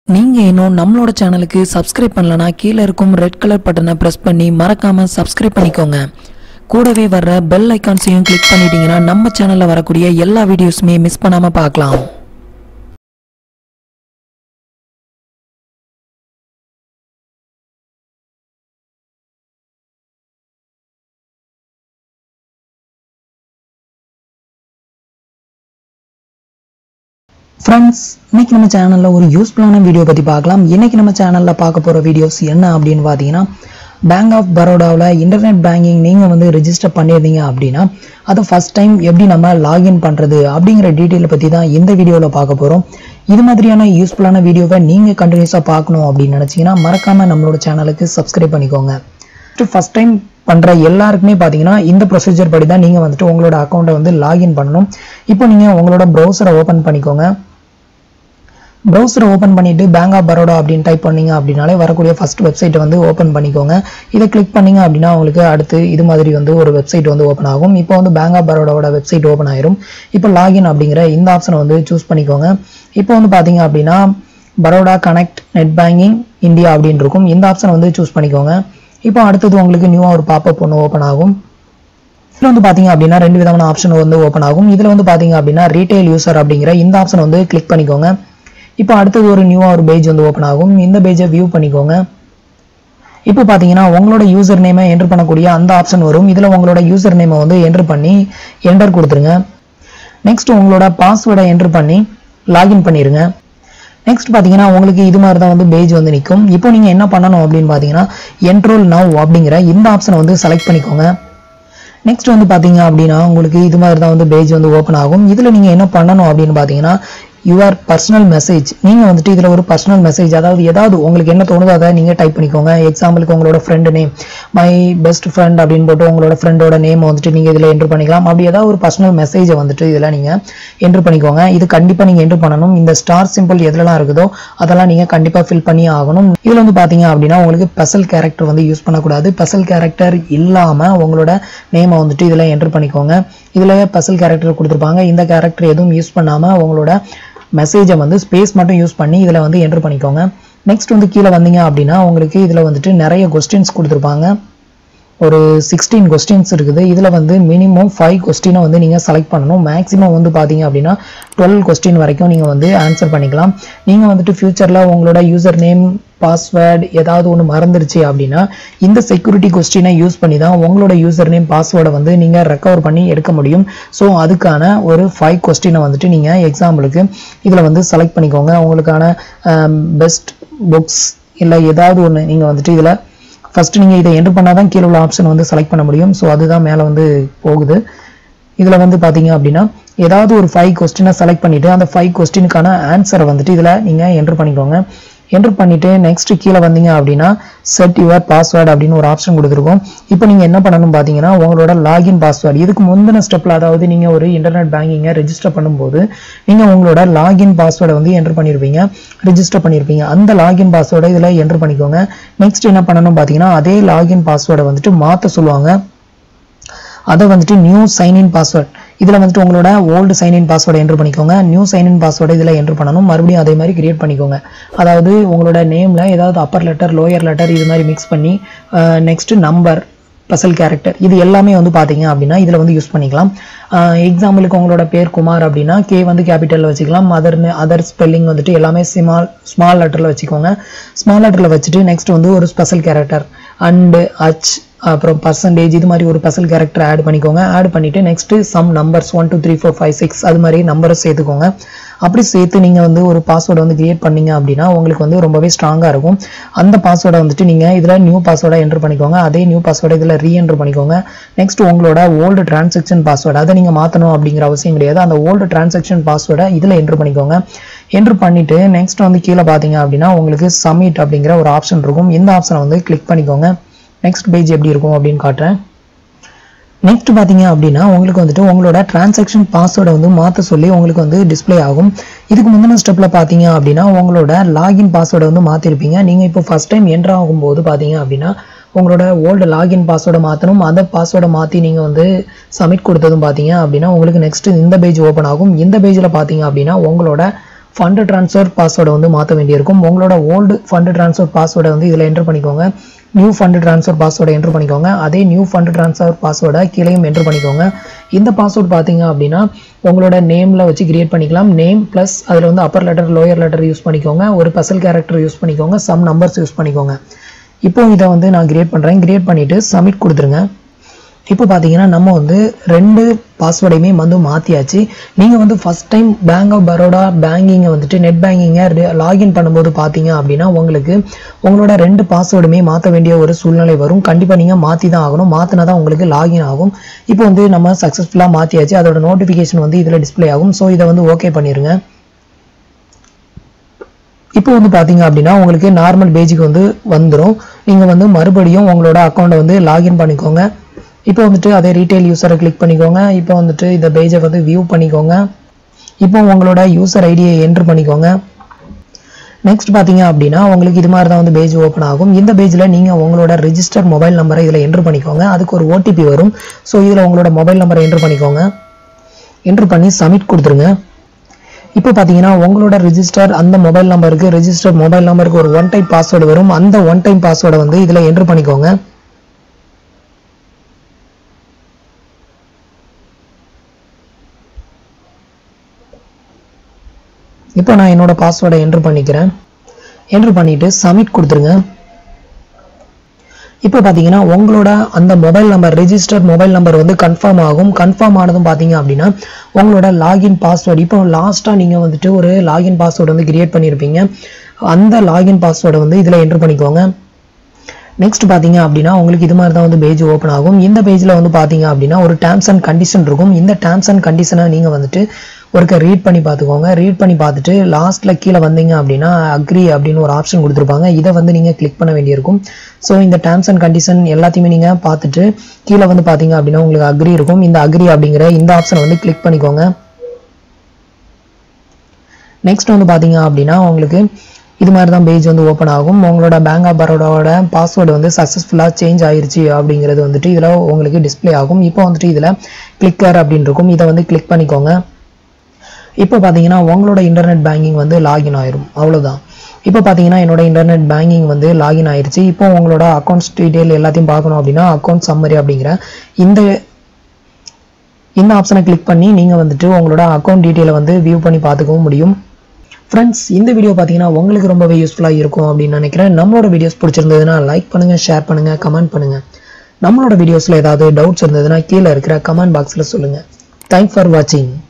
நீங்கள் இன்னும் நம்மளோட சேனலுக்கு சப்ஸ்கிரைப் பண்ணலனா கீழே இருக்கும் ரெட் கலர் பட்டனை ப்ரெஸ் பண்ணி மறக்காமல் சப்ஸ்கிரைப் பண்ணிக்கோங்க கூடவே வர்ற பெல் ஐக்கான்ஸையும் கிளிக் பண்ணிட்டீங்கன்னா நம்ம சேனலில் வரக்கூடிய எல்லா வீடியோஸுமே மிஸ் பண்ணாமல் பார்க்கலாம் ஃப்ரெண்ட்ஸ் இன்னைக்கு நம்ம சேனலில் ஒரு யூஸ்ஃபுல்லான வீடியோ பற்றி பார்க்கலாம் இன்னைக்கு நம்ம சேனலில் பார்க்க போகிற வீடியோஸ் என்ன அப்படின்னு பார்த்தீங்கன்னா பேங்க் ஆஃப் பரோடாவில் இன்டர்நெட் பேங்கிங் நீங்கள் வந்து ரெஜிஸ்டர் பண்ணியிருந்தீங்க அப்படின்னா அதை ஃபஸ்ட் டைம் எப்படி நம்ம லாகின் பண்ணுறது அப்படிங்கிற டீட்டெயிலை பற்றி தான் இந்த வீடியோவில் பார்க்க போகிறோம் இது மாதிரியான யூஸ்ஃபுல்லான வீடியோவை நீங்கள் கண்டினியூஸாக பார்க்கணும் அப்படின்னு நினச்சிங்கன்னா மறக்காமல் நம்மளோட சேனலுக்கு சப்ஸ்கிரைப் பண்ணிக்கோங்க ஃபஸ்ட் டைம் பண்ணுற எல்லாருக்குமே பார்த்தீங்கன்னா இந்த ப்ரொசீஜர் படி தான் நீங்கள் வந்துட்டு உங்களோட அக்கௌண்ட்டை வந்து லாகின் பண்ணணும் இப்போ நீங்கள் உங்களோட ப்ரௌசரை ஓப்பன் பண்ணிக்கோங்க ப்ரௌசரை ஓப்பன் பண்ணிட்டு பேங்க் ஆஃப் பரோடா அப்படின்னு டைப் பண்ணீங்க அப்படின்னாலே வரக்கூடிய ஃபர்ஸ்ட் வெப்சைட்டை வந்து ஓப்பன் பண்ணிக்கோங்க இதை கிளிக் பண்ணீங்க அப்படின்னா உங்களுக்கு அடுத்து இது மாதிரி வந்து ஒரு வெப்சைட் வந்து ஓப்பன் ஆகும் இப்போ வந்து பேங்க் ஆஃப் பரோடாவோட வெப்சைட் ஓப்பன் ஆயிரும் இப்போ லாகின் அப்படிங்கிற இந்த ஆப்ஷனை வந்து சூஸ் பண்ணிக்கோங்க இப்போ வந்து பார்த்தீங்க அப்படின்னா Baroda connect net banking India அப்படின்னு இருக்கும் இந்த ஆப்ஷனை வந்து சூஸ் பண்ணிக்கோங்க இப்போ அடுத்தது உங்களுக்கு நியூவாக ஒரு பாப்பப் ஒன்று ஓப்பன் ஆகும் இதில் வந்து பார்த்தீங்க அப்படின்னா ரெண்டு விதமான ஆப்ஷன் வந்து ஓப்பன் ஆகும் இதில் வந்து பார்த்தீங்க அப்படின்னா ரீட்டைல் யூசர் அப்படிங்கிற இந்த ஆப்ஷன் வந்து கிளிக் பண்ணிக்கோங்க இப்போ அடுத்தது ஒரு நியூவாக ஒரு பேஜ் வந்து ஓப்பன் ஆகும் இந்த பேஜை வியூ பண்ணிக்கோங்க இப்போ பார்த்தீங்கன்னா உங்களோட யூசர் நேமை என்டர் பண்ணக்கூடிய அந்த ஆப்ஷன் வரும் இதில் உங்களோட யூசர் நேமை வந்து என்டர் பண்ணி என்டர் கொடுத்துருங்க நெக்ஸ்ட் உங்களோட பாஸ்வேர்டை என்டர் பண்ணி லாகின் பண்ணிடுங்க நெக்ஸ்ட் பார்த்தீங்கன்னா உங்களுக்கு இது மாதிரி தான் வந்து பேஜ் வந்து நிற்கும் இப்போ நீங்கள் என்ன பண்ணணும் அப்படின்னு பார்த்தீங்கன்னா என்ட்ரோல் நவ் அப்படிங்கிற இந்த ஆப்ஷனை வந்து செலக்ட் பண்ணிக்கோங்க நெக்ஸ்ட் வந்து பார்த்தீங்க அப்படின்னா உங்களுக்கு இது மாதிரி தான் வந்து பேஜ் வந்து ஓப்பன் ஆகும் இதில் நீங்கள் என்ன பண்ணணும் அப்படின்னு பார்த்தீங்கன்னா யுவர் பர்சனல் மெசேஜ் நீங்கள் வந்துட்டு இதில் ஒரு பர்சனல் மெசேஜ் அதாவது ஏதாவது உங்களுக்கு என்ன தோணுதோ அதை நீங்கள் டைப் பண்ணிக்கோங்க எக்ஸாம்பிளுக்கு உங்களோட friend name my best friend அப்படின்னு போட்டு உங்களோட ஃப்ரெண்டோட நேம் வந்துட்டு நீங்கள் இதில் என்ட்ரு பண்ணிக்கலாம் அப்படி ஏதாவது ஒரு பர்சனல் மெசேஜை வந்துட்டு இதில் நீங்கள் என்ட்ரு பண்ணிக்கோங்க இது கண்டிப்பாக நீங்கள் என்ட்ரு பண்ணணும் இந்த ஸ்டார் சிம்பிள் எதுலலாம் இருக்குதோ அதெல்லாம் நீங்கள் கண்டிப்பாக ஃபில் பண்ணி ஆகணும் இதில் வந்து பார்த்தீங்க அப்படின்னா உங்களுக்கு ஸ்பெஷல் கேரக்டர் வந்து யூஸ் பண்ணக்கூடாது ஸ்பெஷல் கேரக்டர் இல்லாமல் உங்களோட நேமை வந்துட்டு இதில் என்ட்ரு பண்ணிக்கோங்க இதில் ஸ்பெஷல் கேரக்டர் கொடுத்துருப்பாங்க இந்த கேரக்டர் எதுவும் யூஸ் பண்ணாமல் உங்களோட மெசேஜை வந்து ஸ்பேஸ் மட்டும் யூஸ் பண்ணி இதில் வந்து என்ட்ரு பண்ணிக்கோங்க நெக்ஸ்ட் வந்து கீழே வந்தீங்க அப்படின்னா உங்களுக்கு இதில் வந்துட்டு நிறைய கொஸ்டின்ஸ் கொடுத்துருப்பாங்க ஒரு சிக்ஸ்டீன் கொஸ்டின்ஸ் இருக்குது இதில் வந்து மினிமம் ஃபைவ் கொஸ்டினை வந்து நீங்கள் செலக்ட் பண்ணணும் மேக்ஸிமம் வந்து பார்த்தீங்க அப்படின்னா டுவெல் கொஸ்டின் வரைக்கும் நீங்கள் வந்து ஆன்சர் பண்ணிக்கலாம் நீங்கள் வந்துட்டு ஃப்யூச்சரில் உங்களோட யூசர் நேம் பாஸ்வேர்டு ஏதாவது ஒன்று மறந்துருச்சு அப்படின்னா இந்த செக்யூரிட்டி கொஸ்டினை யூஸ் பண்ணி தான் உங்களோட யூசர் நேம் பாஸ்வேர்டை வந்து நீங்கள் ரெக்கவர் பண்ணி எடுக்க முடியும் ஸோ அதுக்கான ஒரு ஃபைவ் கொஸ்டினை வந்துட்டு நீங்கள் எக்ஸாம்பிளுக்கு இதில் வந்து செலக்ட் பண்ணிக்கோங்க உங்களுக்கான பெஸ்ட் புக்ஸ் இல்லை ஏதாவது ஒன்று நீங்கள் வந்துட்டு இதில் ஃபஸ்ட்டு நீங்கள் இதை என்ட்ரு பண்ணால் தான் கீழே உள்ள ஆப்ஷன் வந்து செலக்ட் பண்ண முடியும் ஸோ அதுதான் மேலே வந்து போகுது இதில் வந்து பார்த்தீங்க அப்படின்னா ஏதாவது ஒரு ஃபைவ் கொஸ்டினை செலக்ட் பண்ணிவிட்டு அந்த ஃபைவ் கொஸ்டினுக்கான ஆன்சரை வந்துட்டு இதில் நீங்கள் என்ட்ரு பண்ணிக்கோங்க என்ட்ரு பண்ணிவிட்டு நெக்ஸ்ட் கீழே வந்தீங்க அப்படின்னா செட் யுவர் பாஸ்வேர்டு அப்படின்னு ஒரு ஆப்ஷன் கொடுத்துருக்கோம் இப்போ நீங்கள் என்ன பண்ணணும் பார்த்தீங்கன்னா உங்களோட லாகின் பாஸ்வேர்டு இதுக்கு முந்தின ஸ்டெப்பில் அதாவது நீங்கள் ஒரு இன்டர்நெட் பேங்கிங்கை ரெஜிஸ்டர் பண்ணும்போது நீங்கள் உங்களோட லாகின் பாஸ்வேர்டை வந்து என்ட்ரு பண்ணியிருப்பீங்க ரெஜிஸ்டர் பண்ணியிருப்பீங்க அந்த லாகின் பாஸ்வேர்டை இதில் என்ட்ரு பண்ணிக்கோங்க நெக்ஸ்ட் என்ன பண்ணணும் பார்த்தீங்கன்னா அதே லாகின் பாஸ்வேர்டை வந்துட்டு மாற்ற சொல்லுவாங்க அதை வந்துட்டு நியூ சைன்இன் பாஸ்வேர்ட் இதில் வந்துட்டு உங்களோட ஓல்டு சைன்இன் பாஸ்வேர்டை என்ட்ரு பண்ணிக்கோங்க நியூ சைன்இன் பாஸ்வேர்டை இதில் என்ட்ரு பண்ணணும் மறுபடியும் அதே மாதிரி கிரியேட் பண்ணிக்கோங்க அதாவது உங்களோட நேமில் ஏதாவது அப்பர் லெட்டர் லோயர் லெட்டர் இது மாதிரி மிக்ஸ் பண்ணி நெக்ஸ்ட் நம்பர் ஸ்பெஷல் கேரக்டர் இது எல்லாமே வந்து பார்த்தீங்க அப்படின்னா இதில் வந்து யூஸ் பண்ணிக்கலாம் எக்ஸாம்பிளுக்கு உங்களோட பேர் குமார் அப்படின்னா கே வந்து கேபிட்டலில் வச்சுக்கலாம் அதர் அதர் ஸ்பெல்லிங் வந்துட்டு எல்லாமே ஸ்மால் ஸ்மால் லெட்டரில் வச்சுக்கோங்க ஸ்மால் லெட்டரில் வச்சுட்டு நெக்ஸ்ட் வந்து ஒரு ஸ்பெஷல் கேரக்டர் அண்டு அச் அப்புறம் பர்சன்டேஜ் இது மாதிரி ஒரு ஸ்பெஷல் கேரக்டர் ஆட் பண்ணிக்கோங்க ஆட் பண்ணிவிட்டு next some numbers one two three four five six அது மாதிரி நம்பரை சேர்த்துக்கோங்க அப்படி சேர்த்து நீங்கள் வந்து ஒரு பாஸ்வேர்டை வந்து கிரியேட் பண்ணீங்க அப்படின்னா உங்களுக்கு வந்து ரொம்பவே ஸ்ட்ராங்காக இருக்கும் அந்த பாஸ்வேர்டை வந்துட்டு நீங்கள் இதில் நியூ பாஸ்வேர்டை என்ட்ரு பண்ணிக்கோங்க அதே நியூ பாஸ்வேர்டை இதில் ரீஎன்ட்ரு பண்ணிக்கோங்க நெக்ஸ்ட் உங்களோட ஓல்டு டிரான்சாக்ஷன் பாஸ்வேர்டு அதை நீங்கள் மாற்றணும் அப்படிங்கிற அவசியம் கிடையாது அந்த ஓல்டு டிரான்சாக்ஷன் பாஸ்வேர்டை இதில் என்ட்ரு பண்ணிக்கோங்க என்ட்ரு பண்ணிவிட்டு நெக்ஸ்ட் வந்து கீழே பார்த்தீங்க அப்படின்னா உங்களுக்கு சப்மிட் அப்படிங்கிற ஒரு ஆப்ஷன் இருக்கும் இந்த ஆப்ஷனை வந்து கிளிக் பண்ணிக்கோங்க நெக்ஸ்ட் பேஜ் எப்படி இருக்கும் அப்படின்னு காட்டுறேன் நெக்ஸ்ட் பார்த்தீங்க அப்படின்னா உங்களுக்கு வந்துட்டு உங்களோட டிரான்சாக்ஷன் பாஸ்வேர்டை வந்து மாற்ற சொல்லி உங்களுக்கு வந்து டிஸ்ப்ளே ஆகும் இதுக்கு முந்தின ஸ்டெப்பில் பார்த்தீங்க அப்படின்னா உங்களோட லாகின் பாஸ்வேர்டை வந்து மாற்றிருப்பீங்க நீங்கள் இப்போ ஃபஸ்ட் டைம் என்ட்ரு ஆகும்போது பார்த்தீங்க அப்படின்னா உங்களோட ஓல்டு லாகின் பாஸ்வேர்டை மாற்றணும் அந்த பாஸ்வேர்டை மாற்றி நீங்கள் வந்து சப்மிட் கொடுத்ததும் பார்த்தீங்க அப்படின்னா உங்களுக்கு நெக்ஸ்ட் இந்த பேஜ் ஓப்பன் ஆகும் இந்த பேஜில் பார்த்தீங்க அப்படின்னா உங்களோட ஃபண்டு ட்ரான்ஸ்ஃபர் பாஸ்வேர்டை வந்து மாற்ற வேண்டியிருக்கும் உங்களோட ஓல்டு ஃபண்டு ட்ரான்ஸ்ஃபர் பாஸ்வேர்டை வந்து இதில் என்டர் பண்ணிக்கோங்க நியூ ஃபண்டு ட்ரான்ஸ்ஃபர் பாஸ்வேர்டை என்டர் பண்ணிக்கோங்க அதே நியூ ஃபண்டு ட்ரான்ஸ்ஃபர் பாஸ்வேர்டை கீழேயும் என்டர் பண்ணிக்கோங்க இந்த பாஸ்வேர்டு பார்த்தீங்க அப்படின்னா உங்களோட நேமில் வச்சு கிரியேட் பண்ணிக்கலாம் நேம் ப்ளஸ் அதில் வந்து upper letter lower letter use பண்ணிக்கோங்க ஒரு பசல் கேரக்டர் யூஸ் பண்ணிக்கோங்க சம் நம்பர்ஸ் யூஸ் பண்ணிக்கோங்க இப்போ இதை வந்து நான் கிரியேட் பண்ணுறேன் கிரியேட் பண்ணிவிட்டு சப்மிட் கொடுத்துருங்க இப்போ பார்த்தீங்கன்னா நம்ம வந்து ரெண்டு பாஸ்வேர்டையுமே வந்து மாற்றியாச்சு நீங்கள் வந்து first time bank of Baroda பேங்கிங்கை வந்துட்டு நெட் பேங்கிங்கை லாகின் பண்ணும்போது பார்த்தீங்க அப்படின்னா உங்களுக்கு உங்களோட ரெண்டு பாஸ்வேர்டுமே மாற்ற வேண்டிய ஒரு சூழ்நிலை வரும் கண்டிப்பாக நீங்கள் மாற்றி தான் ஆகணும் மாற்றினா தான் உங்களுக்கு லாகின் ஆகும் இப்போ வந்து நம்ம சக்ஸஸ்ஃபுல்லாக மாற்றியாச்சு அதோட நோட்டிஃபிகேஷன் வந்து இதில் டிஸ்ப்ளே ஆகும் ஸோ இதை வந்து ஓகே பண்ணிடுங்க இப்போ வந்து பார்த்தீங்க அப்படின்னா உங்களுக்கு நார்மல் பேஜுக்கு வந்து வந்துடும் நீங்கள் வந்து மறுபடியும் உங்களோட அக்கௌண்ட்டை வந்து லாகின் பண்ணிக்கோங்க இப்போ வந்துட்டு அதே ரீட்டைல் யூஸரை கிளிக் பண்ணிக்கோங்க இப்போ வந்துட்டு இந்த பேஜை வந்து வியூ பண்ணிக்கோங்க இப்போ உங்களோட யூசர் ஐடியை என்ட்ரு பண்ணிக்கோங்க நெக்ஸ்ட் பார்த்தீங்க அப்படின்னா உங்களுக்கு இது மாதிரி தான் வந்து பேஜ் ஓப்பன் ஆகும் இந்த பேஜில் நீங்கள் உங்களோட ரிஜிஸ்டர் மொபைல் நம்பரை இதில் என்ட்ரு பண்ணிக்கோங்க அதுக்கு ஒரு ஓடிபி வரும் ஸோ இதில் உங்களோட மொபைல் நம்பரை என்ட்ரு பண்ணிக்கோங்க என்ட்ரு பண்ணி சப்மிட் கொடுத்துருங்க இப்போ பார்த்தீங்கன்னா உங்களோட ரிஜிஸ்டர் அந்த மொபைல் நம்பருக்கு ரிஜிஸ்டர் மொபைல் நம்பருக்கு ஒரு ஒன் டைம் பாஸ்வேர்டு வரும் அந்த ஒன் டைம் பாஸ்வேர்டை வந்து இதில் என்ட்ரு பண்ணிக்கோங்க இப்போ நான் என்னோட பாஸ்வேர்டை என்ட்ரு பண்ணிக்கிறேன் என்ட்ரு பண்ணிட்டு சப்மிட் கொடுத்துருங்க இப்போ பார்த்தீங்கன்னா உங்களோட அந்த mobile number register mobile number வந்து கன்ஃபார்ம் ஆகும் கன்ஃபார்ம் ஆனதும் பார்த்தீங்க அப்படின்னா உங்களோட லாகின் பாஸ்வேர்டு இப்போ லாஸ்ட்டாக நீங்கள் வந்துட்டு ஒரு லாகின் பாஸ்வேர்டு வந்து கிரியேட் பண்ணியிருப்பீங்க அந்த லாகின் பாஸ்வேர்டை வந்து இதில் என்ட்ரு பண்ணிக்கோங்க நெக்ஸ்ட் பார்த்தீங்க அப்படின்னா உங்களுக்கு இது மாதிரி தான் வந்து பேஜ் ஓப்பன் ஆகும் இந்த பேஜில் வந்து பார்த்தீங்க அப்படின்னா ஒரு டேர்ம்ஸ் அண்ட் கண்டிஷன் இருக்கும் இந்த டேர்ம்ஸ் அண்ட் கண்டிஷனை நீங்கள் வந்துட்டு ஒருக்க ரீட் பண்ணி பார்த்துக்கோங்க ரீட் பண்ணி பார்த்துட்டு லாஸ்ட்டில் கீழே வந்தீங்க அப்படின்னா அக்ரி அப்படின்னு ஒரு ஆப்ஷன் கொடுத்துருப்பாங்க இதை வந்து நீங்கள் கிளிக் பண்ண வேண்டியிருக்கும் ஸோ இந்த டேர்ம்ஸ் அண்ட் கண்டிஷன் எல்லாத்தையுமே நீங்கள் பார்த்துட்டு கீழே வந்து பார்த்தீங்க அப்படின்னா உங்களுக்கு அக்ரி இருக்கும் இந்த அக்ரி அப்படிங்கிற இந்த ஆப்ஷனை வந்து கிளிக் பண்ணிக்கோங்க நெக்ஸ்ட் வந்து பார்த்தீங்க அப்படின்னா உங்களுக்கு இது மாதிரி தான் பேஜ் வந்து ஓப்பன் ஆகும் உங்களோட பேங்க் ஆஃப் பரோடாவோட பாஸ்வேர்டு வந்து சக்ஸஸ்ஃபுல்லாக சேஞ்ச் ஆயிருச்சு அப்படிங்கிறது வந்துட்டு இதில் உங்களுக்கு டிஸ்ப்ளே ஆகும் இப்போ வந்துட்டு இதில் கிளிக்கர் அப்படின்னு இருக்கும் இதை வந்து கிளிக் பண்ணிக்கோங்க இப்போ பார்த்தீங்கன்னா உங்களோட இன்டர்நெட் பேங்கிங் வந்து லாகின் ஆயிரும் அவ்வளோதான் இப்போ பார்த்தீங்கன்னா என்னோட இன்டர்நெட் பேங்கிங் வந்து லாகின் ஆயிருச்சு இப்போ உங்களோட அக்கௌண்ட்ஸ் டீட்டெயில் எல்லாத்தையும் பார்க்கணும் அப்படின்னா அக்கௌண்ட் சம்மரி அப்படிங்கிற இந்த இந்த ஆப்ஷனை கிளிக் பண்ணி நீங்கள் வந்துட்டு உங்களோட அக்கௌண்ட் டீட்டெயிலை வந்து வியூ பண்ணி பார்த்துக்கவும் முடியும் ஃப்ரெண்ட்ஸ் இந்த வீடியோ பார்த்தீங்கன்னா உங்களுக்கு ரொம்பவே யூஸ்ஃபுல்லாக இருக்கும் அப்படின்னு நினைக்கிறேன் நம்மளோட வீடியோஸ் பிடிச்சிருந்ததுன்னா லைக் பண்ணுங்கள் ஷேர் பண்ணுங்கள் கமெண்ட் பண்ணுங்கள் நம்மளோட வீடியோஸில் ஏதாவது டவுட்ஸ் இருந்ததுன்னா கீழே இருக்கிற கமெண்ட் பாக்ஸில் சொல்லுங்கள் தேங்க்ஸ் ஃபார் வாட்சிங்